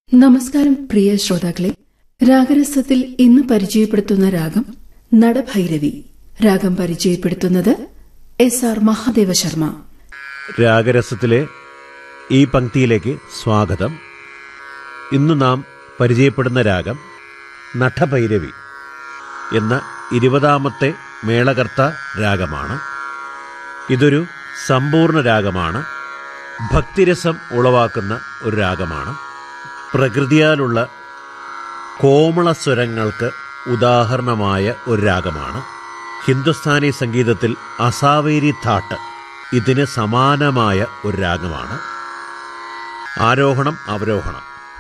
നമസ്കാരം പ്രിയ ശ്രോതാക്കളെ രാഗരസത്തിൽ ഇന്ന് പരിചയപ്പെടുത്തുന്ന രാഗം നടഭൈരവി രാഗം പരിചയപ്പെടുത്തുന്നത് എസ് ആർ മഹാദേവ ശർമ്മ രാഗരസത്തിലെ ഈ പങ്ക്തിയിലേക്ക് സ്വാഗതം ഇന്ന് നാം പരിചയപ്പെടുന്ന രാഗം നഠഭൈരവി എന്ന ഇരുപതാമത്തെ മേളകർത്ത രാഗമാണ് ഇതൊരു സമ്പൂർണ്ണ രാഗമാണ് ഭക്തിരസം ഉളവാക്കുന്ന ഒരു രാഗമാണ് പ്രകൃതിയാലുള്ള കോമള സ്വരങ്ങൾക്ക് ഉദാഹരണമായ ഒരു രാഗമാണ് ഹിന്ദുസ്ഥാനി സംഗീതത്തിൽ അസാവേരി താട്ട് ഇതിന് സമാനമായ ഒരു രാഗമാണ് ആരോഹണം അവരോഹണം